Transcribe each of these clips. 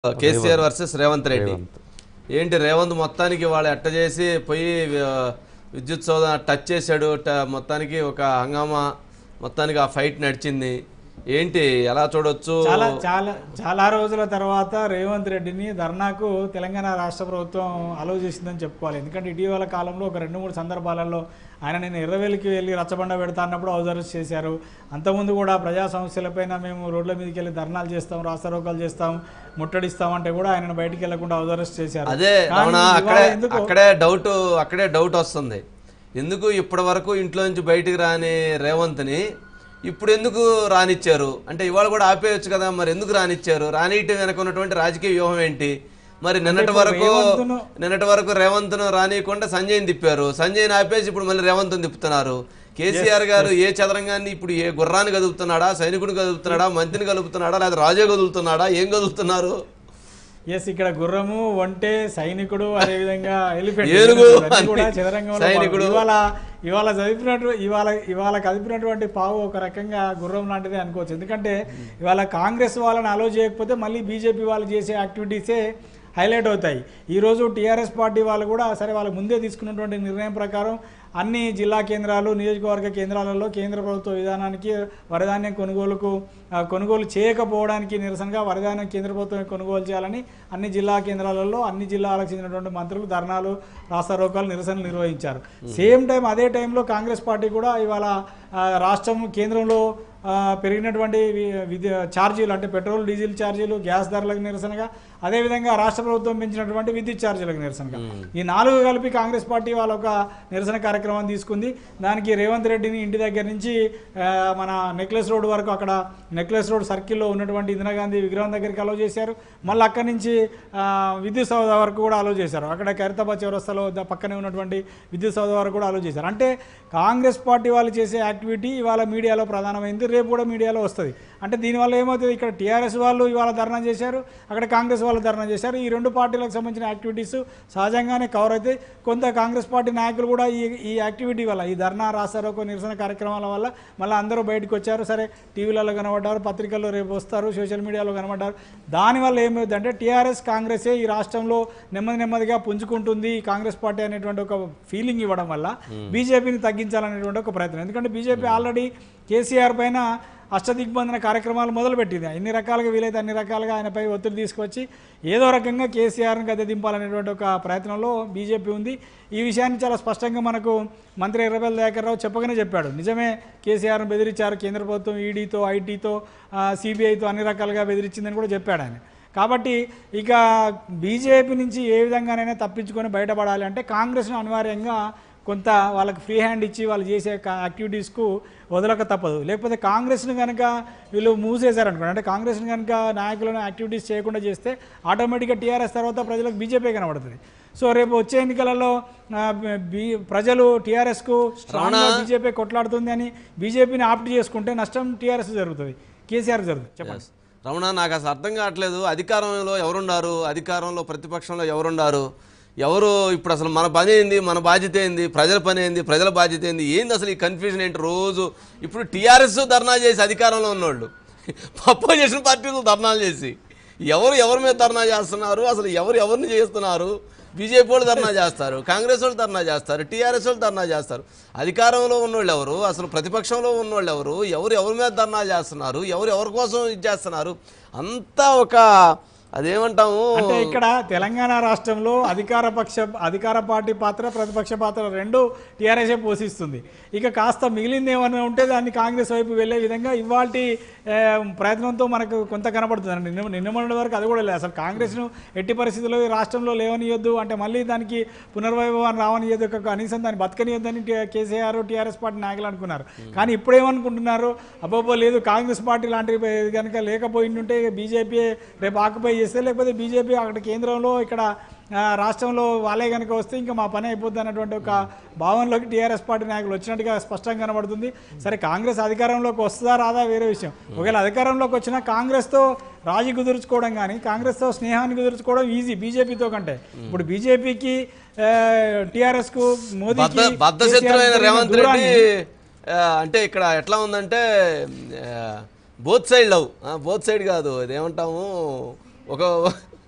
KCR versus Revanth Reddy ఏంటి రేవంత్ మొత్తానికి వాళ్ళు ఎట్ట చేసి పోయి ఆ, విద్యుత్ సౌధ టచ్ చేశాడు ట- మొత్తానికి ఒక హంగామా మొత్తానికి ఆ ఫైట్ నడిచింది ఏంటి ఎలా చూడొచ్చు చాలా చాలా చాలా రోజుల తర్వాత రేవంత్ రెడ్డిని ధర్నాకు తెలంగాణ రాష్ట్ర ప్రభుత్వం అలౌ చేసిందని చెప్పుకోవాలి ఎందుకంటే ఇటీవల కాలంలో ఒక రెండు మూడు సందర్భాలలో ఆయన నేను ఎర్రవేలికి వెళ్ళి రచ్చబండ పెడతా అన్నప్పుడు అరెస్ట్ చేశారు అంతకుముందు కూడా ప్రజా సమస్యలపైన మేము రోడ్ల మీదకి వెళ్ళి ధర్నాలు చేస్తాం రాస్తారోకాలు చేస్తాం ముట్టడిస్తామంటే కూడా ఆయనను బయటికి వెళ్లకుండా అరెస్ట్ చేశారు అదే కానీ అవునా ఇవాళ అక్కడే ఎందుకో అక్కడే డౌట్ అక్కడే డౌట్ వస్తుంది ఎందుకు ఇప్పటి వరకు ఇంట్లో నుంచి బయటికి రాని రేవంత్ని ఇప్పుడు ఎందుకు రానిచ్చారు అంటే ఇవాళ కూడా ఆపేయచ్చు కదా మరి ఎందుకు రానిచ్చారు రానియటం వెనక ఉన్నటువంటి రాజకీయ వ్యూహం ఏంటి మరి నిన్నటి వరకు రేవంత్ను- నిన్నటి వరకు రేవంత్ను రానియకుండా సంజయ్ని తిప్పారు సంజయ్ని ఆపేసి ఇప్పుడు మళ్ళీ రేవంత్ని తిప్పుతున్నారు కేసీఆర్ గారు ఏ చదరంగాన్ని ఇప్పుడు ఏ గుర్రాన్ని కదుపుతున్నాడా సైనికుడిని కదుపుతున్నాడా మంత్రిని కదుపుతున్నాడా లేదా రాజే కదులుతున్నాడా ఏం కదులుతున్నారు ఎస్ ఇక్కడ గుర్రము ఒంటె సైనికుడు అదే విధంగా ఎలిఫెంట్ ఏనుగు ఇవన్నీ కూడా అన్ని చదరంగంలో సైనికుడు. భాగం. ఇవాళ ఇవాళ చదివినట్టు ఇవాళ ఇవాళ కదిపినటువంటి పావు ఒక రకంగా గుర్రం లాంటిదే అనుకోవచ్చు ఎందుకంటే ఇవాళ కాంగ్రెస్ వాళ్ళని అలో చేయకపోతే మళ్ళీ బీజేపీ వాళ్ళు చేసే యాక్టివిటీసే హైలైట్ అవుతాయి ఈరోజు టీఆర్ఎస్ పార్టీ వాళ్ళు కూడా సరే వాళ్ళ ముందే తీసుకున్నటువంటి నిర్ణయం ప్రకారం అన్ని జిల్లా కేంద్రాలు నియోజకవర్గ కేంద్రాలలో కేంద్ర ప్రభుత్వ విధానానికి వరధాన్యం కొనుగోలుకు ఆ, కొనుగోలు చేయకపోవడానికి నిరసనగా వరధాన్యం కేంద్ర ప్రభుత్వం కొనుగోలు చేయాలని అన్ని జిల్లా కేంద్రాలలో అన్ని జిల్లాలకు చెందినటువంటి మంత్రులు ధర్నాలు రాస్తారోకాలు నిరసనలు నిర్వహించారు సేమ్ టైం అదే టైంలో కాంగ్రెస్ పార్టీ కూడా ఇవాళ ఆ, రాష్ట్రం కేంద్రంలో ఆ, పెరిగినటువంటి వి- విద్య ఛార్జీలు అంటే పెట్రోల్ డీజిల్ ఛార్జీలు గ్యాస్ ధరలకు నిరసనగా అదేవిధంగా రాష్ట్ర ప్రభుత్వం పెంచినటువంటి విద్యుత్ ఛార్జీలకు నిరసనగా ఈ నాలుగు కలిపి కాంగ్రెస్ పార్టీ వాళ్ళ ఒక నిరసన కార్యక్రమం తీసుకుంది దానికి రేవంత్ రెడ్డిని ఇంటి దగ్గర నుంచి ఆ, మన నెక్లెస్ రోడ్ వరకు అక్కడ నెక్లెస్ రోడ్ సర్కిల్లో ఉన్నటువంటి ఇందిరాగాంధీ విగ్రహం దగ్గరికి అలౌ చేశారు మళ్ళీ అక్కడి నుంచి ఆ, విద్యుత్ సౌధ వరకు కూడా అలౌ చేశారు అక్కడ ఖైరతాబాద్ చౌరస్తాలో ద- పక్కనే ఉన్నటువంటి విద్యుత్ సౌధ వరకు కూడా అలౌ చేశారు అంటే కాంగ్రెస్ పార్టీ వాళ్ళు చేసే యాక్టివిటీ ఇవాళ మీడియాలో ప్రధానమైంది రేపు కూడా మీడియాలో వస్తుంది అంటే దీనివల్ల ఏమవుతుంది ఇక్కడ టీఆర్ఎస్ వాళ్ళు ఇవాళ ధర్నా చేశారు అక్కడ కాంగ్రెస్ వాళ్ళు ధర్నా చేశారు ఈ రెండు పార్టీలకు సంబంధించిన యాక్టివిటీస్ సహజంగానే కవర్ అవుతాయి కొంత కాంగ్రెస్ పార్టీ నాయకులు కూడా ఈ ఈ యాక్టివిటీ వల్ల ఈ ధర్నా రాస్తారోకో నిరసన కార్యక్రమాల వల్ల మళ్ళీ అందరూ బయటకు వచ్చారు సరే టీవీలలో కనబడ్డారు పత్రికల్లో రేపు వస్తారు సోషల్ మీడియాలో కనబడ్డారు దానివల్ల ఏమవుతుందంటే టీఆర్ఎస్ కాంగ్రెసే ఈ రాష్ట్రంలో నెమ్మది నెమ్మదిగా పుంజుకుంటుంది ఈ కాంగ్రెస్ పార్టీ అనేటువంటి ఒక ఫీలింగ్ ఇవ్వడం వల్ల బీజేపీని తగ్గించాలనేటువంటి ఒక ప్రయత్నం ఎందుకంటే బీజేపీ ఆల్రెడీ కేసీఆర్ పైన అష్టదిగ్బంధన కార్యక్రమాలు మొదలుపెట్టింది ఎన్ని రకాలుగా వీలైతే అన్ని రకాలుగా ఆయనపై ఒత్తిడి తీసుకొచ్చి ఏదో రకంగా కేసీఆర్ని గద్దె దింపాలనేటువంటి ఒక ప్రయత్నంలో బీజేపీ ఉంది ఈ విషయాన్ని చాలా స్పష్టంగా మనకు మంత్రి ఎర్రబెల్లి దయాకర్ రావు చెప్పగానే చెప్పాడు నిజమే కేసీఆర్ను బెదిరించారు కేంద్ర ప్రభుత్వం ఈడీతో ఐటీతో సిబిఐతో అన్ని రకాలుగా బెదిరించిందని కూడా చెప్పాడు ఆయన కాబట్టి ఇక బీజేపీ నుంచి ఏ విధంగానైనా తప్పించుకొని బయటపడాలి అంటే కాంగ్రెస్ను అనివార్యంగా కొంత వాళ్ళకి ఫ్రీ హ్యాండ్ ఇచ్చి వాళ్ళు చేసే కా- యాక్టివిటీస్కు వదలక తప్పదు లేకపోతే కాంగ్రెస్ను కనుక వీళ్ళు మూసేశారనుకోండి అంటే కాంగ్రెస్ని కనుక నాయకులను యాక్టివిటీస్ చేయకుండా చేస్తే ఆటోమేటిక్గా టీఆర్ఎస్ తర్వాత ప్రజలకు బీజేపీ కనబడుతుంది సో రేపు వచ్చే ఎన్నికలలో ఆ, బీ ప్రజలు టీఆర్ఎస్కు స్ట్రాంగ్గా బీజేపీ కొట్లాడుతుంది అని బీజేపీని ఆప్ట్ చేసుకుంటే నష్టం టీఆర్ఎస్ జరుగుతుంది కేసీఆర్ జరుగుతుంది చెప్పండి రమణ నాకు అసలు అర్థం కావట్లేదు అధికారంలో ఎవరున్నారు అధికారంలో ప్రతిపక్షంలో ఎవరున్నారు ఎవరు ఇప్పుడు అసలు మన పని ఏంది మన బాధ్యత ఏంది ప్రజల పని ఏంది ప్రజల బాధ్యత ఏంది ఏంది అసలు ఈ కన్ఫ్యూజన్ ఏంటి రోజు ఇప్పుడు టీఆర్ఎస్ ధర్నా చేసి అధికారంలో ఉన్నోళ్ళు అపోజిషన్ పార్టీలు ధర్నాలు చేసి ఎవరు ఎవరి మీద ధర్నా చేస్తున్నారు అసలు ఎవరు ఎవరిని చేస్తున్నారు బీజేపీ వాళ్ళు ధర్నా చేస్తారు కాంగ్రెస్ వాళ్ళు ధర్నా చేస్తారు టీఆర్ఎస్ వాళ్ళు ధర్నా చేస్తారు అధికారంలో ఉన్నోళ్ళు ఎవరు అసలు ప్రతిపక్షంలో ఉన్నోళ్ళు ఎవరు ఎవరు ఎవరి మీద ధర్నా చేస్తున్నారు ఎవరు ఎవరి కోసం ఇది చేస్తున్నారు అంతా ఒక అదేమంటాము అంటే ఇక్కడ తెలంగాణ రాష్ట్రంలో అధికార పక్ష అధికార పార్టీ పాత్ర ప్రతిపక్ష పాత్ర రెండు టీఆర్ఎస్ఏ పోషిస్తుంది ఇక కాస్త మిగిలింది ఏమన్నా ఉంటే దాన్ని కాంగ్రెస్ వైపు వెళ్ళే విధంగా ఇవాల్టి ఏ, ప్రయత్నంతో మనకు కొంత కనబడుతుంది నిన్న నిన్న మొన్నటి వరకు అది కూడా లేదు అసలు కాంగ్రెస్ను ఎట్టి పరిస్థితుల్లో ఈ రాష్ట్రంలో లేవనియొద్దు అంటే మళ్ళీ దానికి పునర్వైభవాన్ని రావనియొద్దు ఒక కనీసం దాన్ని బతకనియొద్దని టీ- కేసీఆర్ టీఆర్ఎస్ పార్టీ నాయకులు అనుకున్నారు కానీ ఇప్పుడు ఏమనుకుంటున్నారు అబ్బాబో లేదు కాంగ్రెస్ పార్టీ లాంటివి కనుక లేకపోయింటుంటే బీజేపీ రేపు ఆక్యుపై చేస్తే లేకపోతే బీజేపీ అక్కడ కేంద్రంలో ఇక్కడ ఆ, రాష్ట్రంలో వాళ్ళే కనుక వస్తే ఇంకా మా పని అయిపోద్ది అన్నటువంటి ఒక భావనలోకి టీఆర్ఎస్ పార్టీ నాయకులు వచ్చినట్టుగా స్పష్టంగా కనబడుతుంది సరే కాంగ్రెస్ అధికారంలోకి వస్తుందా రాదా వేరే విషయం ఒకవేళ అధికారంలోకి వచ్చినా కాంగ్రెస్తో రాజీ కుదుర్చుకోవడం కానీ కాంగ్రెస్తో స్నేహాన్ని కుదుర్చుకోవడం ఈజీ బీజేపీతో కంటే ఇప్పుడు బీజేపీకి టీఆర్ఎస్కు బద్ద మోదీకి బద్ద శత్రువైన కేసీఆర్ రేవంత్ రెడ్డి దూరాన్ని ఆ, అంటే ఇక్కడ ఎట్లా ఉందంటే both side love both side కాదు అదేమంటాము ఒక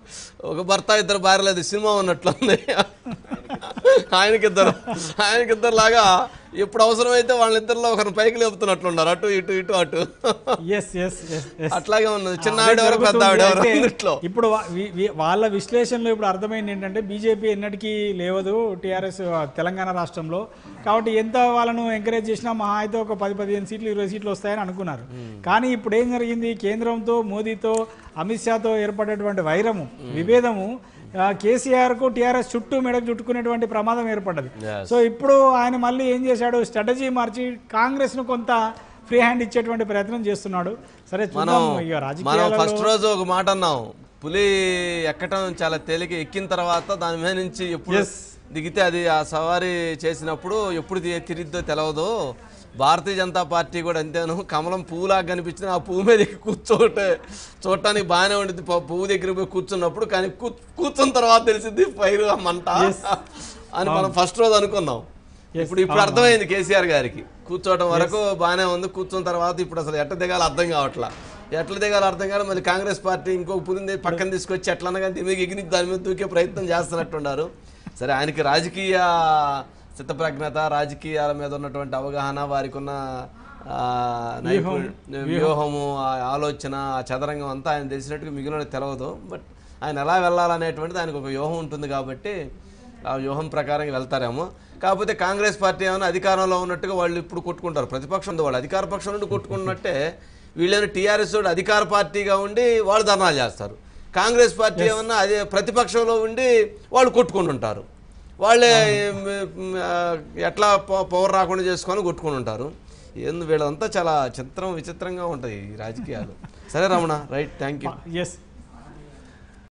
ఒక భర్త ఇద్దరు భార్య లేదు సినిమా ఉన్నట్లుంది ఆయనకిద్దరు ఆయనకిద్దరు లాగా ఎప్పుడు అవసరమైతే వాళ్ళిద్దరిలో ఒకరిని పైకి లేపుతున్నట్లున్నారు అటు ఇటు ఇటు అటు ఎస్ ఎస్ ఎస్ ఎస్ అట్లాగే ఉన్నది చిన్న ఆవిడెవరు పెద్ద ఆవిడెవరు అయితే అన్నిట్లో ఇప్పుడు వా- వి- వి- వాళ్ళ విశ్లేషణలో ఇప్పుడు అర్థమైంది ఏంటంటే బీజేపీ ఎన్నటికీ లేవదు టీఆర్ఎస్ తెలంగాణ రాష్ట్రంలో కాబట్టి ఎంత వాళ్ళను ఎంకరేజ్ చేసినా మహా అయితే ఒక పది పదిహేను సీట్లు ఇరవై సీట్లు వస్తాయని అనుకున్నారు కానీ ఇప్పుడు ఏం జరిగింది కేంద్రంతో మోదీతో అమిత్ షాతో ఏర్పడేటువంటి వైరము విభేదము ఆ, కేసీఆర్కు టీఆర్ఎస్ చుట్టూ మెడకు చుట్టుకునేటువంటి ప్రమాదం ఏర్పడ్డది Yes. సో ఇప్పుడు ఆయన మళ్ళీ ఏం చేశాడు స్ట్రాటజీ మార్చి కాంగ్రెస్ను కొంత ఫ్రీ హ్యాండ్ ఇచ్చేటువంటి ప్రయత్నం చేస్తున్నాడు సరే మనం చూద్దాం ఇక మనం రాజకీయాలలో ఫస్ట్ రోజు ఒక మాట అన్నాం పులి ఎక్కటం చాలా తేలిక ఎక్కిన తర్వాత దాని మీద నుంచి ఎప్పుడు Yes. దిగితే అది ఆ సవారీ చేసినప్పుడు ఎప్పుడు తి- తిరిగిద్దో తెలవదు భారతీయ జనతా పార్టీ కూడా అంతేను కమలం పువ్వులాగా కనిపించిన ఆ పువ్వు మీద ఎక్కి కూర్చోటే చూడటానికి బాగానే ఉండింది ప- పువ్వు దగ్గర పోయి కూర్చున్నప్పుడు కానీ కూ- కూర్చున్న తర్వాత తెలిసింది ఫైర్ ఆ మంట అని మనం ఫస్ట్ రోజు అనుకున్నాం ఇప్పుడు ఇప్పుడు అర్థమైంది కేసీఆర్ గారికి కూర్చోవడం వరకు బాగానే ఉంది కూర్చున్న తర్వాత ఇప్పుడు అసలు ఎట్ట దిగాలో అర్థం కావట్లా ఎట్లా దిగాలో అర్థం కాదు మళ్ళీ కాంగ్రెస్ పార్టీ ఇంకొక పులింది పక్కన తీసుకొచ్చి ఎట్లన్నా కానీ దీని మీద ఎగిరి దాని మీద దూకే ప్రయత్నం చేస్తున్నట్టున్నారు సరే ఆయనకి రాజకీయ చిత్తప్రజ్ఞత రాజకీయాల మీద ఉన్నటువంటి అవగాహన వారికి ఉన్న ఆ, నైపుణ్య- వ్యూహము ఆ ఆలోచన ఆ చదరంగం అంతా ఆయన తెలిసినట్టుగా మిగిలిన తెలవదు బట్ ఆయన ఎలా వెళ్ళాలనేటువంటిది ఆయనకు ఒక వ్యూహం ఉంటుంది కాబట్టి ఆ వ్యూహం ప్రకారం వెళ్తారేమో కాకపోతే కాంగ్రెస్ పార్టీ ఏమైనా అధికారంలో ఉన్నట్టుగా వాళ్ళు ఇప్పుడు కొట్టుకుంటారు ప్రతిపక్షం ఉంది వాళ్ళు అధికార పక్షం నుండి కొట్టుకున్నట్టే వీళ్ళని టీఆర్ఎస్ వాడు అధికార పార్టీగా ఉండి వాళ్ళు ధర్నాలు చేస్తారు కాంగ్రెస్ పార్టీ ఏమన్నా అదే ప్రతిపక్షంలో ఉండి వాళ్ళు కొట్టుకుంటుంటారు వాళ్ళే మ్, ఆ, ఎట్లా పవ- పవర్ రాకుండా చేసుకొని కొట్టుకుని ఉంటారు ఏంది వీళ్ళంతా చాలా చిత్రం విచిత్రంగా ఉంటాయి ఈ రాజకీయాలు సరే Ramana right thank you yes